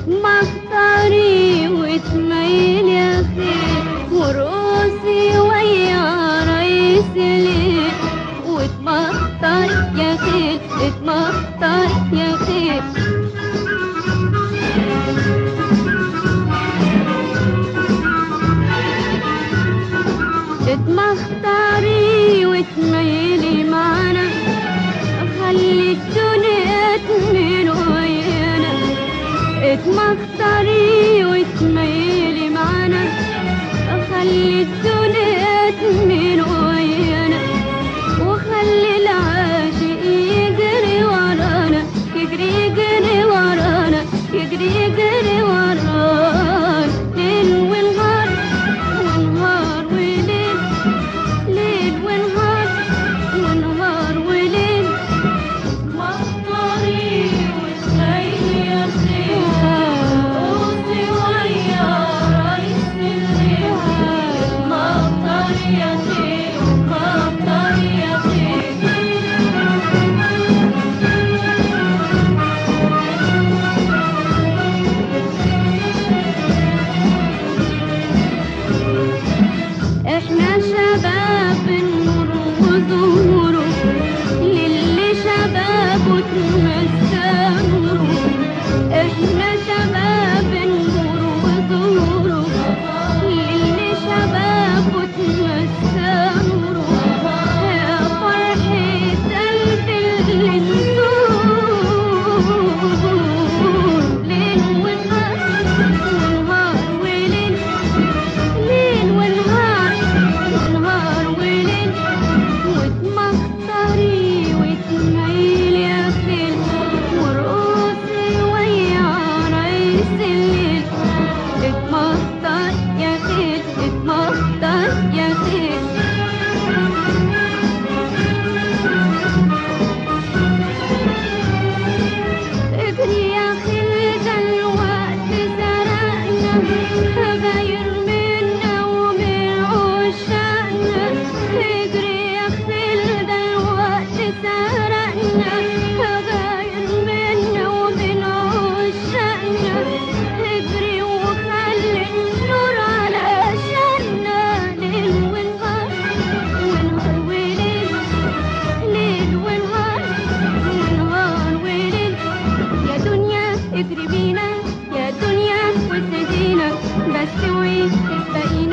اتمختاري وتميل يا خير ورقصي ويا رئيس الليل واتمختار يا خير اتمختار يا خير اتمختاري وتميلي معانا خلي الدنيا تميل ويانا اتمختاري وتميلي معانا خلي الدنيا تميل ويانا وخلي العاشق يجري ورانا يجري يجري ورانا يجري يجري ورانا ليل ونهار ونهار وليل ليل ونهار ونهار وليل مطري وسيل يا قوسي ويا رئيس الليل مطري يا سيد مطري يا احنا شباب النور وظهوره للي شبابه تمسى نوره احنا شباب النور وظهوره للي شبابه تمسى نوره يا فرحة قلبي اللي نزور ليل ونهار ونهار وليل ليل ونهار ونهار وليل وتمختاري وتميل يا خيل ورقصي ويا رئيس الليل اتمختار يا خيل اتمختار يا خيل اجري يا خيل ده الوقت سرقنا غير منا ومن عشاقنا اجري يا خيل ده الوقت سرقنا غير منا ومن عشاقنا اجري وخلي النور على شأننا ليل ونهار ونهار وليل ليل ونهار ونهار وليل يا دنيا اجري بينا يا دنيا وسدينا بس وين الباقيين